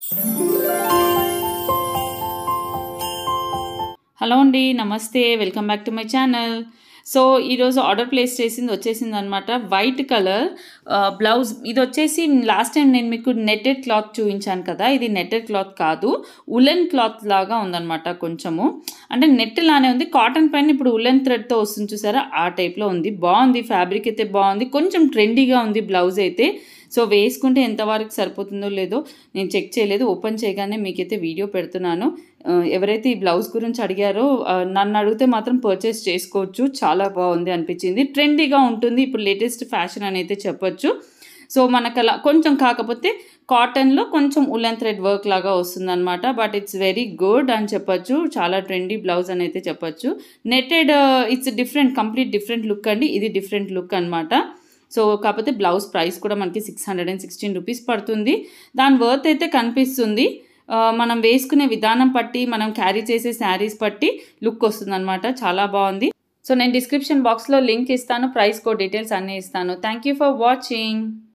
hello అండి నమస్తే welcome back to my channel so ఈరోజు ఆర్డర్ ప్లేస్ చేసింది వచ్చేసింది అనమాట వైట్ కలర్ బ్లౌజ్ ఇది వచ్చేసి లాస్ట్ టైం నేను మీకు నెట్టెడ్ క్లాత్ చూపించాను కదా ఇది నెట్టెడ్ క్లాత్ కాదు ఉలెన్ క్లాత్ లాగా ఉందన్నమాట కొంచెము అంటే నెట్ లానే ఉంది కాటన్ పైన ఇప్పుడు ఉలెన్ థ్రెడ్తో వస్తుంది చూసారా ఆ టైప్లో ఉంది బాగుంది ఫ్యాబ్రిక్ అయితే బాగుంది కొంచెం ట్రెండీగా ఉంది బ్లౌజ్ అయితే సో వేసుకుంటే ఎంతవరకు సరిపోతుందో లేదో నేను చెక్ చేయలేదు ఓపెన్ చేయగానే మీకైతే వీడియో పెడుతున్నాను ఆ, ఎవరైతే ఈ బ్లౌజ్ గురించి అడిగారో ఆ, నన్ను అడిగితే మాత్రం పర్చేస్ చేసుకోవచ్చు చాలా బాగుంది అనిపించింది ట్రెండీగా ఉంటుంది ఇప్పుడు లేటెస్ట్ ఫ్యాషన్ అని అయితే చెప్పొచ్చు సో మనకు అలా కొంచెం కాకపోతే కాటన్లో కొంచెం ఉలెన్ థ్రెడ్ వర్క్ లాగా వస్తుందన్నమాట బట్ ఇట్స్ వెరీ గుడ్ అని చెప్పొచ్చు చాలా ట్రెండీ బ్లౌజ్ అని అయితే చెప్పొచ్చు netted it's different complete different look అండి ఇది డిఫరెంట్ లుక్ అనమాట సో కాకపోతే బ్లౌజ్ ప్రైస్ కూడా మనకి six hundred and sixteen rupees పడుతుంది దాని వర్త్ అయితే కనిపిస్తుంది ఆ, మనం వేసుకునే విధానం బట్టి మనం క్యారీ చేసే శారీస్ బట్టి లుక్ వస్తుంది చాలా బాగుంది సో నేను డిస్క్రిప్షన్ బాక్స్లో లింక్ ఇస్తాను ప్రైస్ కో డీటెయిల్స్ అన్నీ ఇస్తాను థ్యాంక్ యూ ఫర్ వాచింగ్